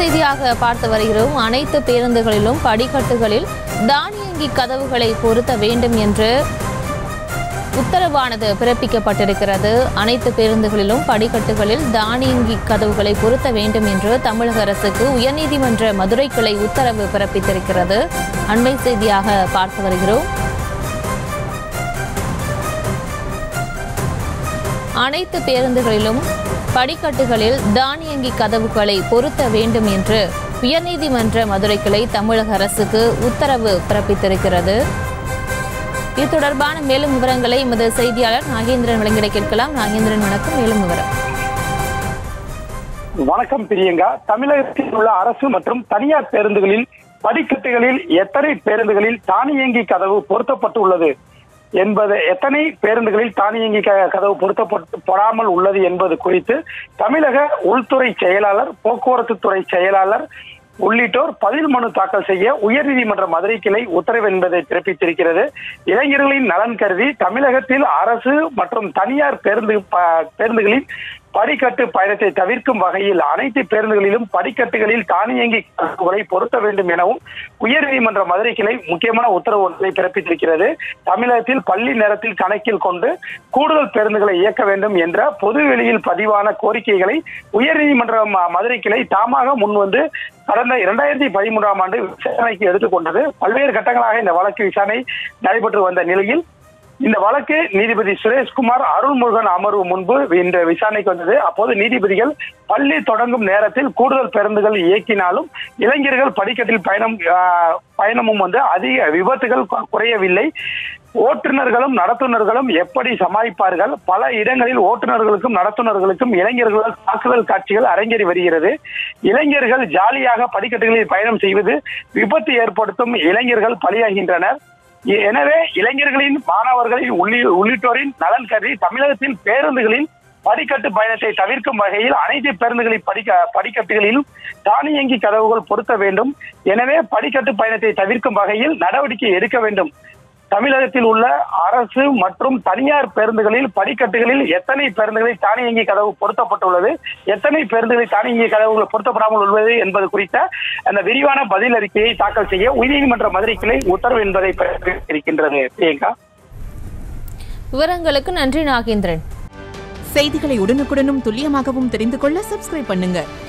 செய்தியாக பார்த்து வருகிறோம் அனைத்து பேருந்துகளிலும் படிக்கட்டுகளில் தானியங்கி கதவுகளை பொருத்த வேண்டும் என்று உத்தரவானது பிறப்பிக்கப்பட்டிருக்கிறது அனைத்து பேருந்துகளிலும் படிக்கட்டுகளில் தானியங்கி கதவுகளை பொருத்த வேண்டும் என்று தமிழக அரசுக்கு உயர்நீதிமன்ற மதுரை கிளை உத்தரவு பிறப்பித்திருக்கிறது அண்மை செய்தியாக பார்த்து வருகிறோம் அனைத்து பேருந்துகளிலும் படிக்கட்டுகளில் தானியங்கி கதவுகளை பொருத்த வேண்டும் என்று உயர்நீதிமன்ற மதுரை கிளை தமிழக அரசுக்கு உத்தரவு பிறப்பித்திருக்கிறது இது தொடர்பான மேலும் விவரங்களை எமது செய்தியாளர் நாகேந்திரன் வழங்கிட கேட்கலாம் நாகேந்திரன் வணக்கம் மேலும் விவரம் வணக்கம் பிரியங்கா தமிழகத்தில் உள்ள அரசு மற்றும் தனியார் பேருந்துகளில் படிக்கட்டுகளில் எத்தனை பேருந்துகளில் தானியங்கி கதவு பொருத்தப்பட்டுள்ளது என்பது எத்தனை பேருந்துகளில் தானியங்கி க- கதவு பொருத்தப்பட்டு போடாமல் உள்ளது என்பது குறித்து தமிழக உள்துறை செயலாளர் போக்குவரத்து துறை செயலாளர் உள்ளிட்டோர் பதில் மனு தாக்கல் செய்ய உயர்நீதிமன்ற மதுரை கிளை உத்தரவு என்பதை பிறப்பித்திருக்கிறது இளைஞர்களின் நலன் கருதி தமிழகத்தில் அரசு மற்றும் தனியார் பேருந்து ப- பேருந்துகளில் படிக்கட்டு பயணத்தை தவிர்க்கும் வகையில் அனைத்து பேருந்துகளிலும் படிக்கட்டுகளில் தானியங்கி கதவுகளை பொருத்த வேண்டும் எனவும் உயர்நீதிமன்ற மதுரை கிளை முக்கியமான உத்தரவு ஒன்றை பிறப்பித்திருக்கிறது தமிழகத்தில் பள்ளி நேரத்தில் கணக்கில் கொண்டு கூடுதல் பேருந்துகளை இயக்க வேண்டும் என்ற பொதுவெளியில் பதிவான கோரிக்கைகளை உயர்நீதிமன்ற ம- மதுரை கிளை தாமாக முன்வந்து கடந்த இரண்டாயிரத்தி பதிமூன்றாம் ஆண்டு விசாரணைக்கு எடுத்துக்கொண்டது பல்வேறு கட்டங்களாக இந்த வழக்கு விசாரணை நடைபெற்று வந்த நிலையில் இந்த வழக்கு நீதிபதி சுரேஷ்குமார் அருள்முருகன் அமர்வு முன்பு இந்த விசாரணைக்கு வந்தது அப்போது நீதிபதிகள் பள்ளி தொடங்கும் நேரத்தில் கூடுதல் பேருந்துகள் இயக்கினாலும் இளைஞர்கள் படிக்கட்டில் பயணம் ஆஹ், பயணமும் வந்து அதிக விபத்துகள் கு- குறையவில்லை ஓட்டுநர்களும் நடத்துனர்களும் எப்படி சமாளிப்பார்கள் பல இடங்களில் ஓட்டுநர்களுக்கும் நடத்துனர்களுக்கும் இளைஞர்களால் தாக்குதல் காட்சிகள் அரங்கேறி வருகிறது இளைஞர்கள் ஜாலியாக படிக்கட்டுகளில் பயணம் செய்வது விபத்து ஏற்படுத்தும் இளைஞர்கள் பலியாகின்றனர் எ- எனவே இளைஞர்களின் மாணவர்களின் உள்ளி- உள்ளிட்டோரின் நலன் கருதி தமிழகத்தில் பேருந்துகளில் படிக்கட்டு பயணத்தை தவிர்க்கும் வகையில் அனைத்து பேருந்துகளின் படிக்க படிக்கட்டுகளிலும் தானியங்கி கதவுகள் பொருத்த வேண்டும் எனவே படிக்கட்டு பயணத்தை தவிர்க்கும் வகையில் நடவடிக்கை எடுக்க வேண்டும் தமிழகத்தில் உள்ள அரசு மற்றும் தனியார் பேருந்துகளில் படிக்கட்டுகளில் எத்தனை பேருந்துகளில் தானியங்கி கதவு பொருத்தப்பட்டுள்ளது எத்தனை பேருந்துகளில் தானியங்கி கதவுகள் பொருத்தப்படாமல் உள்ளது என்பது குறித்த அந்த விரிவான பதில் அறிக்கையை தாக்கல் செய்ய உயர்நீதிமன்ற மதுரை கிளை உத்தரவு என்பதை இருக்கின்றது பிரியங்கா விவரங்களுக்கு நன்றி நாகேந்திரன் செய்திகளை உடனுக்குடனும் துல்லியமாகவும் தெரிந்து கொள்ள சப்ஸ்கிரைப் பண்ணுங்க